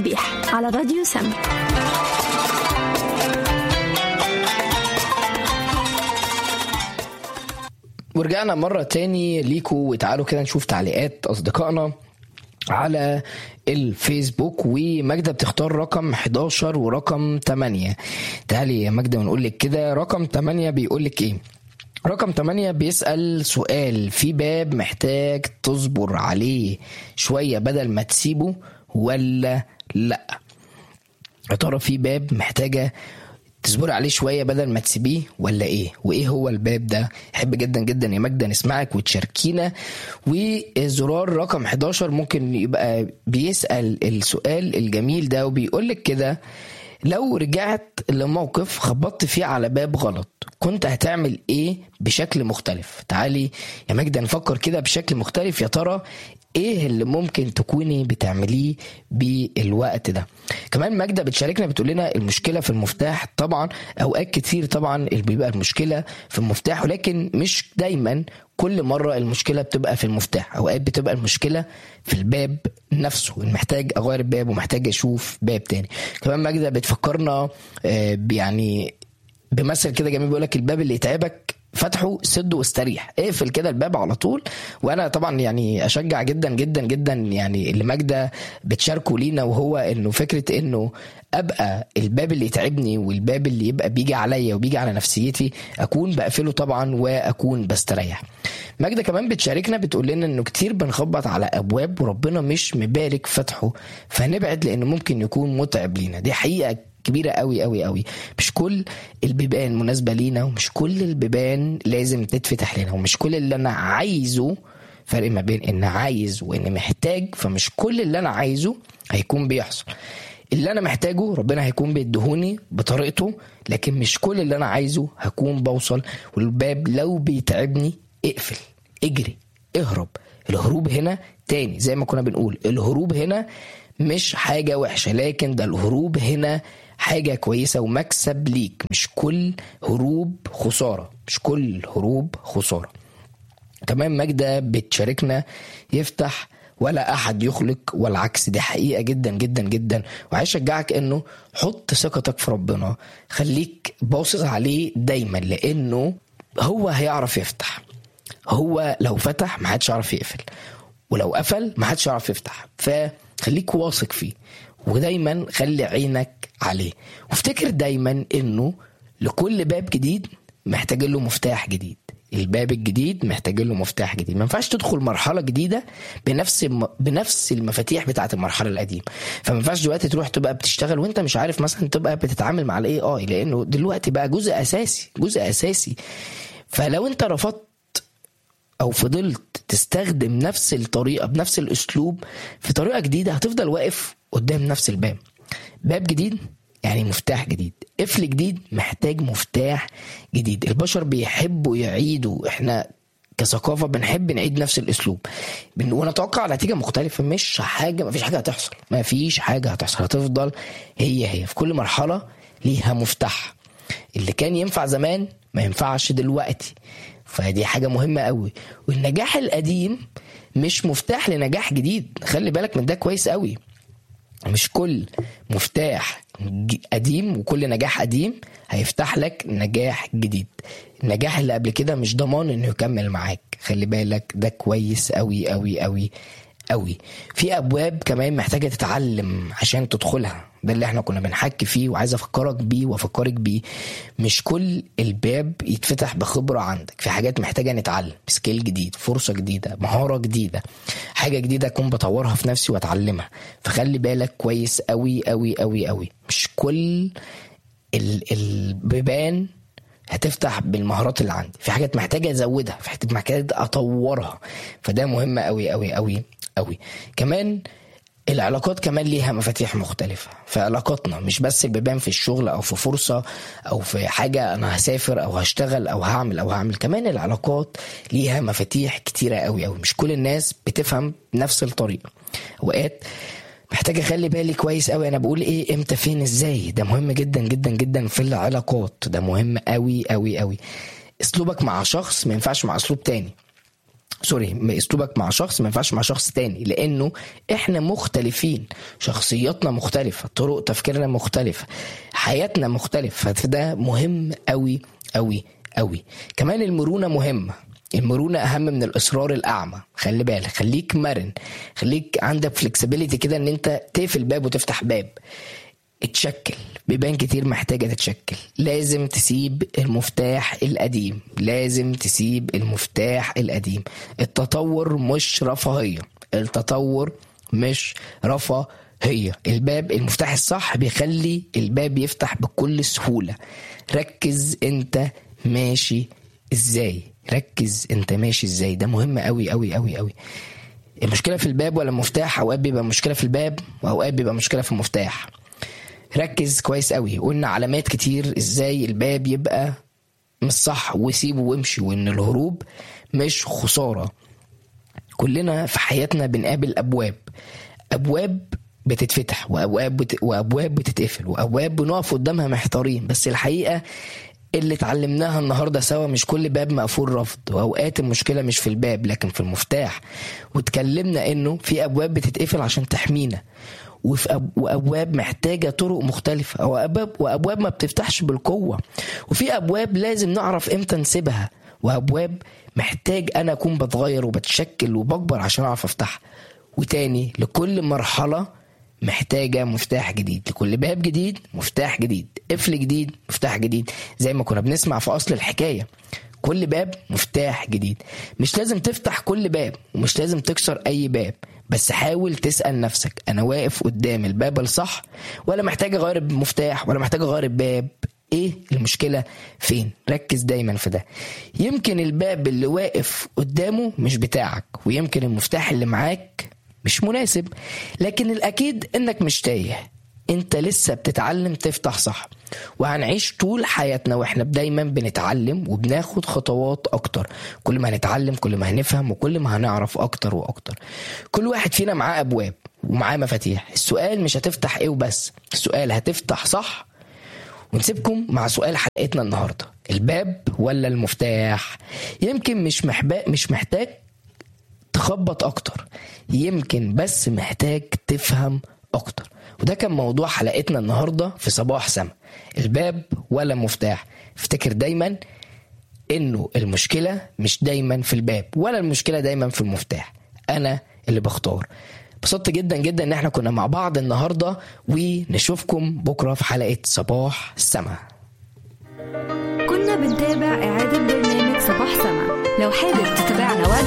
تسبيح على راديو سم ورجعنا مرة تاني ليكوا وتعالوا كده نشوف تعليقات أصدقائنا على الفيسبوك وماجدة بتختار رقم 11 ورقم 8 تعالي يا ماجدة ونقول لك كده رقم 8 بيقول لك ايه رقم 8 بيسأل سؤال في باب محتاج تصبر عليه شوية بدل ما تسيبه ولا لا يا ترى في باب محتاجة تصبري عليه شوية بدل ما تسيبيه ولا ايه وايه هو الباب ده احب جدا جدا يا ماجدة نسمعك وتشاركينا وزرار رقم 11 ممكن يبقى بيسأل السؤال الجميل ده وبيقول لك كده لو رجعت لموقف خبطت فيه على باب غلط كنت هتعمل ايه بشكل مختلف تعالي يا ماجدة نفكر كده بشكل مختلف يا ترى ايه اللي ممكن تكوني بتعمليه بالوقت ده كمان ماجدة بتشاركنا بتقول لنا المشكلة في المفتاح طبعا اوقات كتير طبعا اللي بيبقى المشكلة في المفتاح ولكن مش دايما كل مرة المشكلة بتبقى في المفتاح اوقات بتبقى المشكلة في الباب نفسه محتاج اغير الباب ومحتاج اشوف باب تاني كمان ماجدة بتفكرنا آه، يعني بمثل كده جميل بيقول لك الباب اللي يتعبك فتحه سده واستريح اقفل كده الباب على طول وانا طبعا يعني اشجع جدا جدا جدا يعني اللي ماجده بتشاركه لينا وهو انه فكره انه ابقى الباب اللي يتعبني والباب اللي يبقى بيجي عليا وبيجي على نفسيتي اكون بقفله طبعا واكون بستريح ماجده كمان بتشاركنا بتقول لنا انه كتير بنخبط على ابواب وربنا مش مبارك فتحه فنبعد لانه ممكن يكون متعب لينا دي حقيقه كبيرة قوي قوي قوي مش كل البيبان مناسبة لينا ومش كل البيبان لازم تتفتح لنا ومش كل اللي انا عايزه فرق ما بين ان عايز وان محتاج فمش كل اللي انا عايزه هيكون بيحصل اللي انا محتاجه ربنا هيكون بيدهوني بطريقته لكن مش كل اللي انا عايزه هكون بوصل والباب لو بيتعبني اقفل اجري اهرب الهروب هنا تاني زي ما كنا بنقول الهروب هنا مش حاجة وحشة لكن ده الهروب هنا حاجة كويسة ومكسب ليك مش كل هروب خسارة مش كل هروب خسارة كمان ماجدة بتشاركنا يفتح ولا أحد يخلق والعكس دي حقيقة جدا جدا جدا وعايز أشجعك إنه حط ثقتك في ربنا خليك باصص عليه دايما لأنه هو هيعرف يفتح هو لو فتح ما حدش يعرف يقفل ولو قفل ما حدش يعرف يفتح فخليك واثق فيه ودايما خلي عينك عليه وافتكر دايما انه لكل باب جديد محتاج له مفتاح جديد الباب الجديد محتاج له مفتاح جديد ما ينفعش تدخل مرحله جديده بنفس الم... بنفس المفاتيح بتاعه المرحله القديمه فما ينفعش دلوقتي تروح تبقى بتشتغل وانت مش عارف مثلا تبقى بتتعامل مع الاي اي لانه دلوقتي بقى جزء اساسي جزء اساسي فلو انت رفضت او فضلت تستخدم نفس الطريقه بنفس الاسلوب في طريقه جديده هتفضل واقف قدام نفس الباب باب جديد يعني مفتاح جديد قفل جديد محتاج مفتاح جديد البشر بيحبوا يعيدوا احنا كثقافة بنحب نعيد نفس الأسلوب بن- ونتوقع نتيجة مختلفة مش حاجة مفيش حاجة هتحصل مفيش حاجة هتحصل هتفضل هي هي في كل مرحلة ليها مفتاح اللي كان ينفع زمان ما ينفعش دلوقتي فدي حاجة مهمة قوي والنجاح القديم مش مفتاح لنجاح جديد خلي بالك من ده كويس قوي مش كل مفتاح ج- قديم وكل نجاح قديم هيفتح لك نجاح جديد النجاح اللي قبل كده مش ضمان انه يكمل معاك خلي بالك ده كويس قوي قوي قوي قوي في ابواب كمان محتاجه تتعلم عشان تدخلها ده اللي احنا كنا بنحكي فيه وعايز افكرك بيه وافكرك بيه مش كل الباب يتفتح بخبره عندك في حاجات محتاجه نتعلم سكيل جديد فرصه جديده مهاره جديده حاجه جديده اكون بطورها في نفسي واتعلمها فخلي بالك كويس قوي قوي قوي قوي مش كل ال- البيبان هتفتح بالمهارات اللي عندي في حاجات محتاجه ازودها في حاجات محتاجه اطورها فده مهم قوي قوي قوي قوي كمان العلاقات كمان ليها مفاتيح مختلفة في علاقاتنا مش بس البيبان في الشغل أو في فرصة أو في حاجة أنا هسافر أو هشتغل أو هعمل أو هعمل كمان العلاقات ليها مفاتيح كتيرة قوي قوي مش كل الناس بتفهم نفس الطريقة أوقات محتاج اخلي بالي كويس قوي انا بقول ايه امتى فين ازاي ده مهم جدا جدا جدا في العلاقات ده مهم قوي قوي قوي اسلوبك مع شخص ما ينفعش مع اسلوب تاني سوري م- اسلوبك مع شخص ما ينفعش مع شخص تاني لانه احنا مختلفين شخصياتنا مختلفه طرق تفكيرنا مختلفه حياتنا مختلفه فده مهم قوي قوي قوي كمان المرونه مهمه المرونه اهم من الاصرار الاعمى خلي بالك خليك مرن خليك عندك فلكسبيليتي كده ان انت تقفل باب وتفتح باب اتشكل بيبان كتير محتاجة تتشكل لازم تسيب المفتاح القديم لازم تسيب المفتاح القديم التطور مش رفاهية التطور مش رفاهية الباب المفتاح الصح بيخلي الباب يفتح بكل سهولة ركز انت ماشي ازاي ركز انت ماشي ازاي ده مهم قوي قوي قوي قوي المشكلة في الباب ولا المفتاح اوقات بيبقى مشكلة في الباب واوقات بيبقى مشكلة في المفتاح ركز كويس قوي قلنا علامات كتير ازاي الباب يبقى مش صح وسيبه وامشي وان الهروب مش خسارة كلنا في حياتنا بنقابل ابواب ابواب بتتفتح وابواب بت... وابواب بتتقفل وابواب بنقف قدامها محتارين بس الحقيقه اللي اتعلمناها النهارده سوا مش كل باب مقفول رفض واوقات المشكله مش في الباب لكن في المفتاح واتكلمنا انه في ابواب بتتقفل عشان تحمينا وفي أب... وابواب محتاجه طرق مختلفه وابواب وابواب ما بتفتحش بالقوه وفي ابواب لازم نعرف امتى نسيبها وابواب محتاج انا اكون بتغير وبتشكل وبكبر عشان اعرف افتحها وتاني لكل مرحله محتاجه مفتاح جديد لكل باب جديد مفتاح جديد قفل جديد مفتاح جديد زي ما كنا بنسمع في اصل الحكايه كل باب مفتاح جديد مش لازم تفتح كل باب ومش لازم تكسر اي باب بس حاول تسأل نفسك أنا واقف قدام الباب الصح ولا محتاج أغير المفتاح ولا محتاج أغير الباب إيه المشكلة فين ركز دايما في ده يمكن الباب اللي واقف قدامه مش بتاعك ويمكن المفتاح اللي معاك مش مناسب لكن الأكيد إنك مش تايه انت لسه بتتعلم تفتح صح وهنعيش طول حياتنا واحنا دايما بنتعلم وبناخد خطوات اكتر كل ما هنتعلم كل ما هنفهم وكل ما هنعرف اكتر واكتر كل واحد فينا معاه ابواب ومعاه مفاتيح السؤال مش هتفتح ايه وبس السؤال هتفتح صح ونسيبكم مع سؤال حلقتنا النهارده الباب ولا المفتاح يمكن مش محبا مش محتاج تخبط اكتر يمكن بس محتاج تفهم اكتر وده كان موضوع حلقتنا النهارده في صباح سما الباب ولا مفتاح افتكر دايما انه المشكله مش دايما في الباب ولا المشكله دايما في المفتاح انا اللي بختار انبسطت جدا جدا ان احنا كنا مع بعض النهارده ونشوفكم بكره في حلقه صباح السما كنا بنتابع إعادة برنامج صباح سما لو حابب تتابعنا وقت